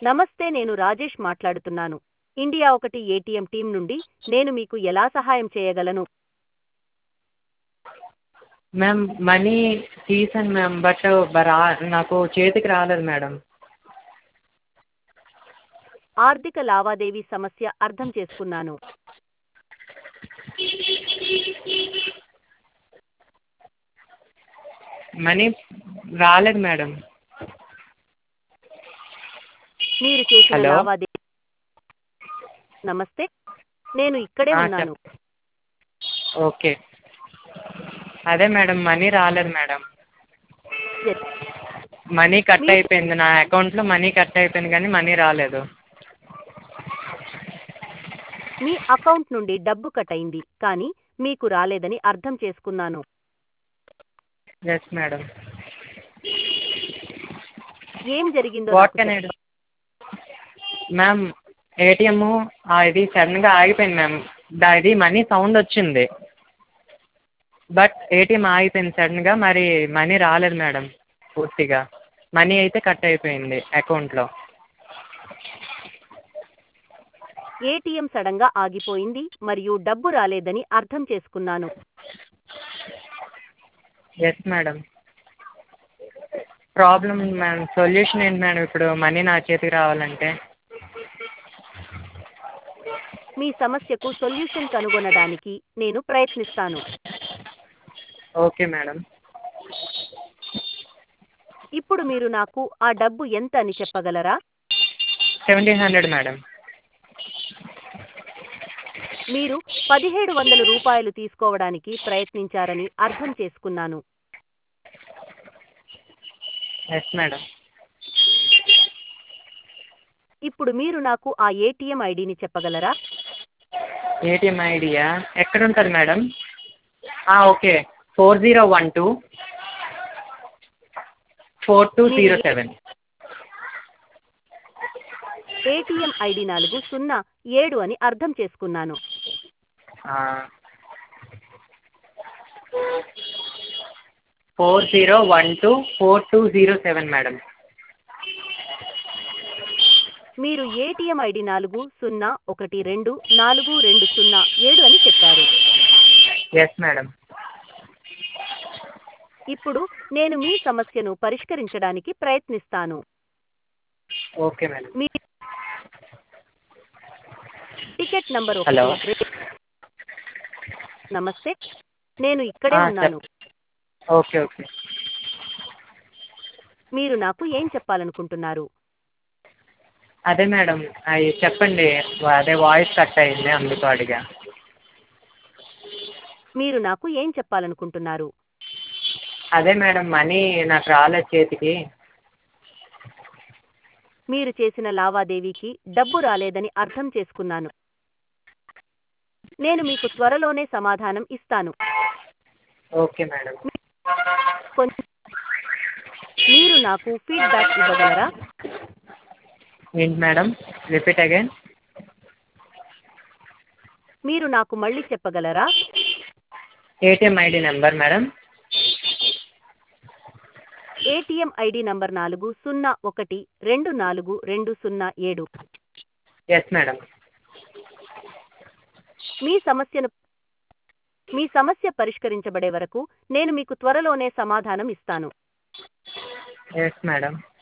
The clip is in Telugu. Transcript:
నమస్తే నేను రాజేష్ మాట్లాడుతున్నాను ఇండియా ఒకటి ఏటీఎం టీం నుండి నేను మీకు ఎలా సహాయం చేయగలను మ్యామ్ మనీ తీసాను మ్యామ్ బట్ రా నాకు చేతికి రాలేదు మేడం ఆర్థిక లావాదేవీ సమస్య అర్థం చేసుకున్నాను మనీ రాలేదు మేడం మీరు చేసిన హలో? లావాదేవీ నమస్తే నేను ఇక్కడే ఆ, ఉన్నాను ఓకే అదే మేడం మనీ రాలేదు మేడం ఎస్. మనీ కట్ మీ- అయిపోయింది నా అకౌంట్లో మనీ కట్ అయిపోయింది కానీ మనీ రాలేదు మీ అకౌంట్ నుండి డబ్బు కట్ అయింది కానీ మీకు రాలేదని అర్థం చేసుకున్నాను ఎస్ మేడం ఏం జరిగిందో వాట్ నాకు కెన్ ఐ చెప్పండి. మ్యామ్ ఏటీఎం ఇది సడన్గా ఆగిపోయింది మ్యామ్ దా- ఇది మనీ సౌండ్ వచ్చింది బట్ ఏటీఎం ఆగిపోయింది సడన్గా మరి మనీ రాలేదు మేడం పూర్తిగా మనీ అయితే కట్ అయిపోయింది అకౌంట్లో ఏటీఎం సడన్గా ఆగిపోయింది మరియు డబ్బు రాలేదని అర్థం చేసుకున్నాను yes madam problem madam solution ఏంటి మేడం ఇప్పుడు మనీ నా చేతికి రావాలంటే మీ సమస్యకు సొల్యూషన్ కనుగొనడానికి నేను ప్రయత్నిస్తాను ఓకే మేడం ఇప్పుడు మీరు నాకు ఆ డబ్బు ఎంత అని చెప్పగలరా సెవెంటీన్ హండ్రెడ్ మేడం మీరు పదిహేడు వందల రూపాయలు తీసుకోవడానికి ప్రయత్నించారని అర్థం చేసుకున్నాను ఎస్ మేడం ఇప్పుడు మీరు నాకు ఆ ఏటీఎం ఐడిని చెప్పగలరా ఏటీఎం ఐడియా ఎక్కడ ఉంటుంది madam okay four zero one two four two zero seven ATM ID నాలుగు సున్నా ఏడు అని అర్థం చేసుకున్నాను four zero one two four two zero seven madam మీరు ఏటీఎం ఐడి నాలుగు సున్నా ఒకటి రెండు నాలుగు రెండు సున్నా ఏడు అని చెప్పారు ఎస్ మేడం ఇప్పుడు నేను మీ సమస్యను పరిష్కరించడానికి ప్రయత్నిస్తాను ఓకే మేడం మీ టికెట్ నంబర్ హలో. ఒకటి రెండు- నమస్తే నేను ఇక్కడే ఆ, ఉన్నాను ఓకే ఓకే మీరు నాకు ఏం చెప్పాలనుకుంటున్నారు అదే మేడం అవి చెప్పండి అదే వాయిస్ కట్ అయింది అందుకు అడిగా మీరు నాకు ఏం చెప్పాలనుకుంటున్నారు అదే మేడం మనీ నాకు రాలేదు చేతికి మీరు చేసిన లావాదేవీకి డబ్బు రాలేదని అర్థం చేసుకున్నాను నేను మీకు త్వరలోనే సమాధానం ఇస్తాను ఓకే మేడం కొంచెం మీరు నాకు ఫీడ్బ్యాక్ ఇవ్వగలరా ఏంటి మేడం రిపీట్ అగైన్ మీరు నాకు మళ్ళీ చెప్పగలరా ATM ID number madam ATM ID number నాలుగు సున్నా ఒకటి రెండు నాలుగు రెండు సున్నా ఏడు ఎస్ మేడం మీ సమస్యను మీ సమస్య పరిష్కరించబడే వరకు నేను మీకు త్వరలోనే సమాధానం ఇస్తాను ఎస్ మేడం